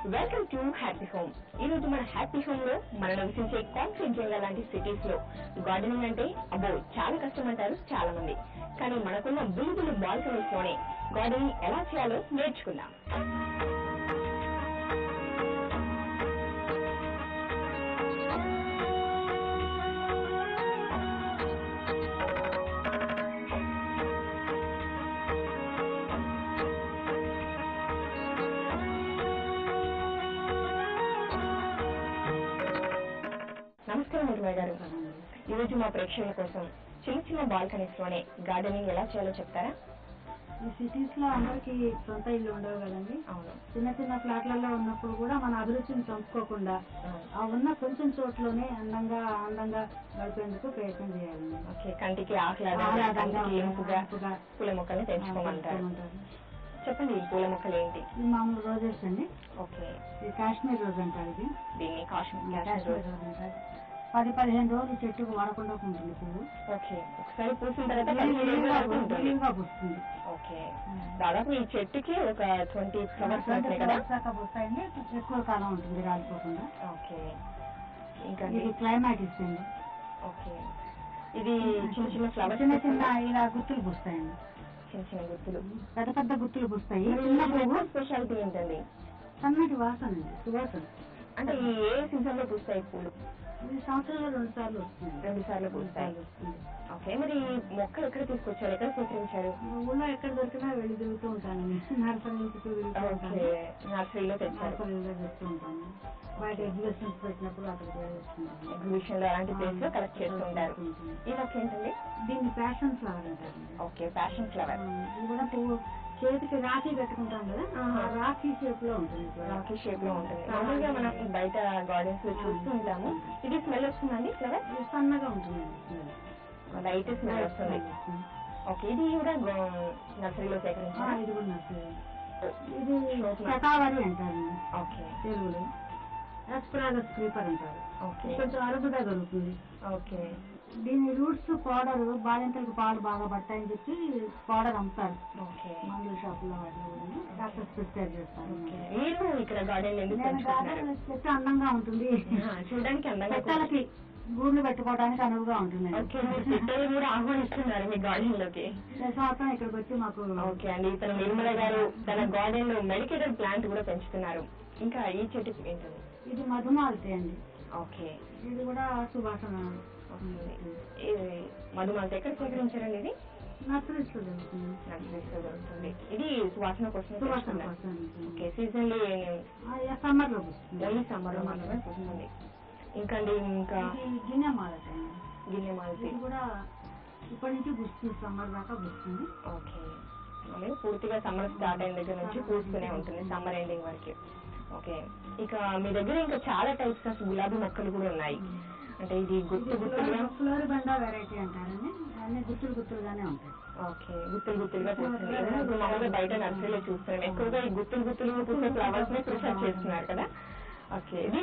Welcome to happy home ఈ రోజు మన హ్యాపీ హోమ్ లో మనం నివసించే కాన్ఫిడెంట్ జంగల్ లాంటి సిటీస్ లో గార్డెనింగ్ అంటే అబ్బో చాలా కష్టం అంటారు చాలా మంది కానీ మనకున్న బుల్బుల్ బాల్కనీస్ లోనే గార్డెనింగ్ ఎలా చేయాలో నేర్చుకుందాం నమస్కారం నిర్మల్ గారు ఈ రోజు మా ప్రేక్షకుల కోసం చిన్న చిన్న బాల్కనీస్ లోనే గార్డెనింగ్ ఎలా చేయాలో చెప్తారా ఈ సిటీస్ లో అందరికి సొంత ఇల్లు ఉండవు కదండి అవును చిన్న చిన్న ఫ్లాట్లలో ఉన్నప్పుడు కూడా మన అభిరుచిని చంపుకోకుండా అవును. ఆ ఉన్న కొంచెం చోట్లోనే అందంగా అందంగా గడిపేందుకు ప్రయత్నం చేయాలండి ఓకే కంటికి ఆహ్లాదంగా ఆహ్లాదంగా కంటికి ఇంపుగా ఇంపుగా పూల మొక్కల్ని పెంచుకోమంటారు పెంచుకోమంటారు. చెప్పండి ఈ పూల మొక్కలు ఏంటి ఈ మామూలు రోజెస్ అండి ఓకే ఈ కాశ్మీర్ రోజ్ అంటారు ఇది దీన్ని కాశ్మీర్ కాశ్మీర్ కాశ్మీర్ రోజ్ అంటారు పది పదిహేను రోజులు చెట్టుకు వాడకుండా ఉంటుంది పువ్వు ఓకే ఒకసారి పూసిన తర్వాత పదిహేను రోజుల వరకు ఉంటుంది విరివిగా పుస్తుంది ఓకే దాదాపు ఈ చెట్టుకి ఒక ట్వంటీ ఫ్లవర్స్ వస్తాయి కదా ఫ్లవర్స్ దాకా పుస్తాయండి ఎక్కువ కాలం ఉంటుంది రాలిపోకుండా ఓకే ఇంకా ఇది క్లైమాటిక్స్ అండి ఓకే ఇది చిన్న చిన్న ఫ్లవర్స్ చిన్న చిన్న ఇలా గుత్తులు పుస్తాయండి చిన్న చిన్న గుర్తులు పెద్ద పెద్ద గుత్తులు పుస్తాయి చిన్న పువ్వు స్పెషాలిటీ ఏంటండి సన్నటి వాసన అండి సువాసన అంటే ఈ ఏ సీజన్ లో పూస్తాయి పూలు ఇది సంవత్సరంలో రెండు సార్లు వస్తుంది రెండు సార్లు పూస్తాయి వస్తుంది ఓకే మరి ఈ మొక్క ఎక్కడ తీసుకొచ్చారు ఎక్కడ సేకరించారు ఊళ్ళో ఎక్కడ దొరికినా వెళ్ళి తిరుగుతూ ఉంటానండి నర్సరీ నుంచి తిరుగుతూ ఓకే ఉంటాను నర్సరీలో తెచ్చారు నర్సరీలో తెస్తూ ఉంటాను బయట ఎగ్జిబిషన్స్ పెట్టినప్పుడు అక్కడికి వెళ్ళి వస్తున్నాను ఎగ్జిబిషన్ లో అలాంటి ప్లేస్ లో కలెక్ట్ చేస్తూ ఉంటారు ఈ మొక్క ఏంటండి దీన్ని ప్యాషన్ ఫ్లవర్ అంటారు ఓకే ప్యాషన్ ఫ్లవర్ ఇది కూడా పువ్వు చేతికి రాఖీ కట్టుకుంటాం కదా ఆహా. ఆ రాఖీ షేప్ లో ఉంటుంది ఇది. రాకీ షేప్ లో ఉంటుంది మామూలుగా మనం బయట గార్డెన్స్ లో చూస్తూ ఉంటాము ఇది స్మెల్ వస్తుందండి ఫ్లవర్ ఇది సన్నగా ఉంటుందండి లైట్ స్మెల్ వస్తుంది ఓకే ఇది కూడా నర్సరీలో ఆ, సేకరించారు ఇది కూడా నచ్చదు ఇది శతావరి అంటారు ఓకే తెలుగులో ఎస్ప్రాగస్ క్రీపర్ అంటారు ఓకే ఇది కొంచెం అరుదుగా దొరుకుతుంది ఓకే దీని రూట్స్ పౌడర్ బాలింతలకు పాలు బాగా పట్టాయని చెప్పి పౌడర్ అమ్ముతారు ఓకే మందుల షాపులో వాటిలో కూడా డాక్టర్స్ ప్రిస్క్రైబ్ చేస్తారు ఓకే. మీరు ఇక్కడ గార్డెన్ ఎందుకు నేను పెంచుకుంటున్నారు గార్డెన్ చెట్టు అందంగా ఉంటుంది ఆ, చూడడానికి అందంగా పెట్టలకి గూళ్ళు పెట్టుకోవడానికి అనువుగా ఉంటుంది ఓకే మీరు పిట్టలు కూడా ఆహ్వానిస్తున్నారు మీ గార్డెన్ లోకి సంవత్సరం ఇక్కడికి వచ్చి మాకు ఓకే అండి తన నిర్మల గారు తన గార్డెన్ లో మెడికేటెడ్ ప్లాంట్ కూడా పెంచుతున్నారు ఇంకా ఈ చెట్టు ఏంటండి ఇది మధుమాలతి అండి ఓకే ఇది కూడా సువాసన ఇది మధుమాలత ఎక్కడ సేకరించారండి ఇది నర్సరీస్ లో దొరుకుతుంది నర్సరీస్లో దొరుకుతుంది ఇది సువాసన కోసం సువాసన పెంచుతున్నారు. కోసం ఓకే సీజన్ లో సమ్మర్ లో వస్తుంది ఓన్లీ సమ్మర్ లో మాత్రమే వస్తుంది ఇంకా అండి ఇంకా ఇది గిన్నె మాలతి అండి గిన్నె మాలతి ఇది కూడా ఇప్పటి నుంచి గుస్తుంది సమ్మర్ దాకా గుస్తుంది ఓకే మళ్ళీ పూర్తిగా సమ్మర్ స్టార్ట్ అయిన దగ్గర నుంచి పూస్తూనే ఉంటుంది సమ్మర్ ఎండింగ్ వరకు ఓకే ఇక మీ దగ్గర ఇంకా చాలా టైప్స్ ఆఫ్ గులాబీ మొక్కలు కూడా ఉన్నాయి అంటే ఇది గుత్తు గుత్తులుగా ఫ్లోరిబండా వెరైటీ అంటారండి అన్ని గుత్తులు గుత్తులుగానే ఉంటాయి ఓకే గుత్తులు గుత్తులుగా పూస్తుంది ఇప్పుడు మామూలుగా బయట నర్సరీలో చూస్తున్నాం ఎక్కువగా ఈ గుత్తులు గుత్తులు పూసే ఫ్లవర్స్ ని ప్రిఫర్ చేస్తున్నారు కదా ఓకే ఇది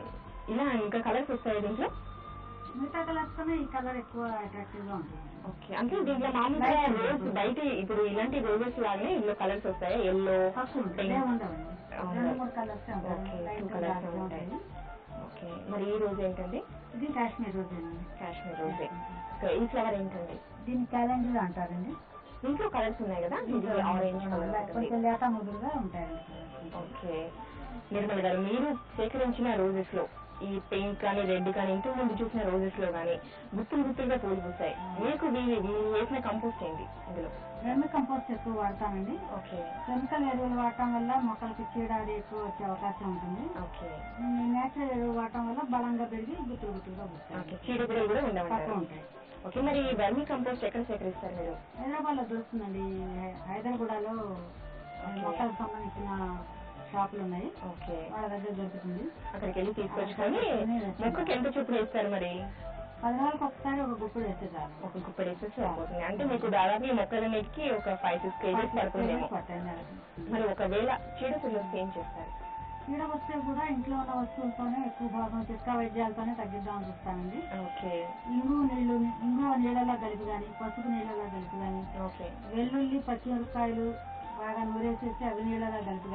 ఇలా ఇంకా కలర్స్ వస్తాయి దీంట్లో మిగతా కలర్స్ కన్నా ఈ కలర్ ఎక్కువ అట్రాక్టివ్ గా ఉంటుంది ఓకే అంటే దీంట్లో మామూలుగా రోజ్ బయట ఇప్పుడు ఇలాంటి రోజెస్ లాగానే ఇందులో కలర్స్ వస్తాయి ఎల్లో తక్కువ ఉంటుంది పింక్ ఏముండవండి రెండు మూడు కలర్స్ ఓకే ఉంటాయి టూ లైట్ కలర్స్ డార్క్ ఉంటాయి ఉంటాయి ఓకే మరి ఈ రోజు ఏంటండి ఇది కాశ్మీర్ రోజ్ అండి కాశ్మీర్ రోజే సో ఈ ఫ్లవర్ ఏంటండి దీన్ని క్యాలెండర్ అంటారండి ఇంట్లో కలర్స్ ఉన్నాయి కదా ఇది ఆరెంజ్ కలర్ ఉంటుంది కొంచెం లేత ముదురుగా ఉంటాయండి colours. ఓకే నిర్మల్ గారు మీరు సేకరించిన రోజెస్ లో ఈ పింక్ కానీ రెడ్ కానీ ఇంతకు ముందు చూసిన రోజెస్ లో కానీ గుత్తులు గుత్తులుగా పూలు పూస్తాయి మీకు వీరి మీరు వేసిన కంపోస్ట్ ఏంటి ఇందులో వెర్మి కంపోస్ట్ ఎక్కువ వాడతామండి ఓకే కెమికల్ ఎరువులు వాడటం వల్ల మొక్కలకి చీడ అది ఎక్కువ వచ్చే అవకాశం ఉంటుంది ఓకే నేచురల్ ఎరువు వాడటం వల్ల బలంగా పెరిగి గుత్తులు గుత్తులుగా ఓకే వస్తాయి చీడపీడలు కూడా తక్కువ ఉండమంటారు ఉంటాయి ఓకే మరి ఈ వర్మీ కంపోస్ట్ ఎక్కడ సేకరిస్తారు మీరు హైదరాబాద్ లో దొరుకుతుందండి హై- హైదరాబాద్లో మొక్కలకు సంబంధించిన షాపులు ఉన్నాయి ఓకే వాళ్ళ దగ్గర దొరుకుతుంది అక్కడికి వెళ్ళి తీసుకొచ్చుకొని మొక్కకి ఎంత చొప్పున వేస్తారు మరి పది రోజులకు ఒకసారి ఒక గుప్పుడు వేస్తే చాలు ఒక గుప్ప వేసేసి సరిపోతుంది అంటే మీకు దాదాపు ఈ మొక్కలన్నిటికీ ఒక ఫైవ్ సిక్స్ కేజీస్ పడుతుందేమో పట్టాయి నెలకి. మరి ఒకవేళ చీడపీడలు వస్తే ఏం చేస్తారు చీడ వస్తే కూడా ఇంట్లో ఉన్న వస్తువులతోనే ఎక్కువ భాగం చిట్కా వైద్యాలతోనే తగ్గిద్దామని చూస్తానండి ఓకే ఇంగు నీళ్లు ఇంగు నీళ్ళలో కలిపి కానీ పసుపు నీళ్ళలో కలిపి కానీ ఓకే వెల్లుల్లి పచ్చిమిరపకాయలు బాగా నూరేసేసి అవి నీళ్ళలో కలిపి కానీ ఓకే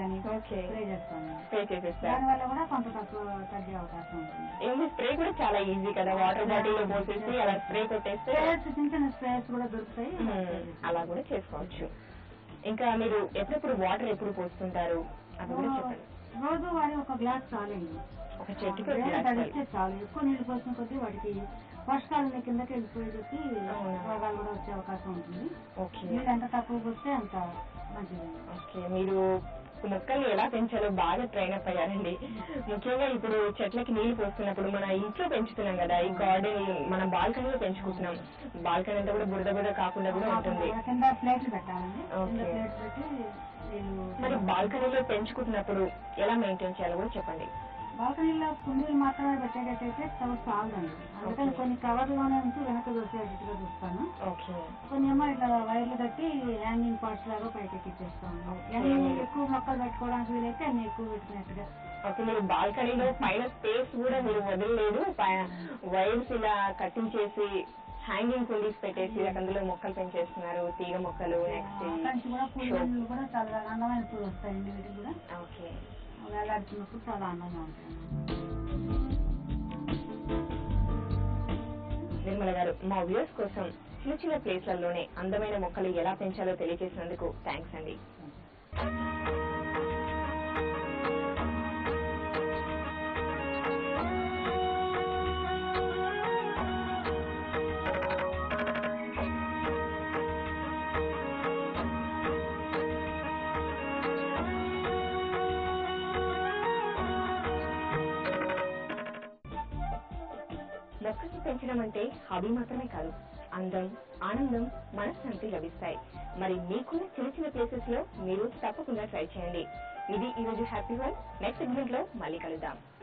ఓకే స్ప్రే చేస్తాను స్ప్రే చేసేస్తారు దానివల్ల కూడా కొంత తక్కువ తగ్గే అవకాశం ఉంటుంది ఏంది స్ప్రే కూడా చాలా ఈజీ కదా వాటర్ బాటిల్ లో పోసేసి అలా స్ప్రే కొట్టేస్తే స్ప్రేస్ చిన్న చిన్న స్ప్రేస్ కూడా దొరుకుతాయి మ్మ్. అలా కూడా చేసుకోవచ్చు ఇంకా మీరు ఎప్పుడెప్పుడు వాటర్ ఎప్పుడు పోస్తుంటారు అది కూడా చెప్పండి రోజు వారి ఒక గ్లాస్ చాలండి ఒక చెట్టుకి ఒక వేడి గ్లాస్ తడిస్తే చాలు ఎక్కువ నీళ్ళు పోసిన కొద్దీ వాటికి పోషకాలు కిందకి వెళ్ళిపోయేసి అవునా. రోగాలు కూడా వచ్చే అవకాశం ఉంటుంది ఓకే నీళ్ళు ఎంత తక్కువ పోస్తే అంత మంచిది ఓకే మీరు మొక్కల్ని ఎలా పెంచాలో బాగా ట్రైన్ అప్ అయ్యారండి ముఖ్యంగా ఇప్పుడు చెట్లకి నీళ్లు పోస్తున్నప్పుడు మన ఇంట్లో పెంచుతున్నాం కదా ఈ గార్డెన్ మన బాల్కనీలో పెంచుకుంటున్నాం బాల్కనీ అంతా కూడా బురద బురద కాకుండా కూడా ఉంటుంది కింద ప్లేట్లు పెట్టాలండి కింద ఓకే. ప్లేట్ పెట్టి నీళ్ళు మరి బాల్కనీలో పెంచుకుంటున్నప్పుడు ఎలా మెయింటైన్ చేయాలో కూడా చెప్పండి బాల్కనీలో కుండీలు మాత్రమే పెట్టేటట్టయితే స్టవ్ చాలదండి అందుకని ఓకే. కొన్ని కవర్లోనే ఉంచి వెనక దోసేటట్టుగా చూస్తాను ఓకే కొన్ని ఏమో ఇట్లా వైర్లు కట్టి హ్యాంగింగ్ పార్ట్స్ లాగా పైకి ఎక్కిచ్చేస్తాను ఓకే. ఎన్ని ఎక్కువ మొక్కలు పెట్టుకోవడానికి వీలైతే అన్ని ఎక్కువ పెట్టినట్టుగా ఓకే మీరు బాల్కనీలో పైన స్పేస్ కూడా మీరు వదలలేదు వైర్స్ ఇలా కట్టించేసి హ్యాంగింగ్ కుండీస్ పెట్టేసి అందులో మొక్కలు పెంచేస్తున్నారు తీగ మొక్కలు అక్కడి నుంచి కూడా నెక్స్ట్ పూలు కూడా చాలా అందమైన పూలు వస్తాయండి వీటికి కూడా ఓకే వేలాడుతున్నప్పుడు చాలా అందంగా ఉంటాయి నిర్మల గారు మా వ్యూస్ కోసం చిన్న చిన్న ప్లేస్లలోనే అందమైన మొక్కలు ఎలా పెంచాలో తెలియజేసినందుకు థ్యాంక్స్ అండి మొక్కలు పెంచడం అంటే హాబీ మాత్రమే కాదు అందం ఆనందం మనశ్శాంతి లభిస్తాయి మరి మీకున్న చిన్న చిన్న ప్లేసెస్ లో మీరు తప్పకుండా ట్రై చేయండి ఇది ఈ రోజు హ్యాపీ వన్ నెక్స్ట్ సెగ్మెంట్ లో మళ్ళీ కలుద్దాం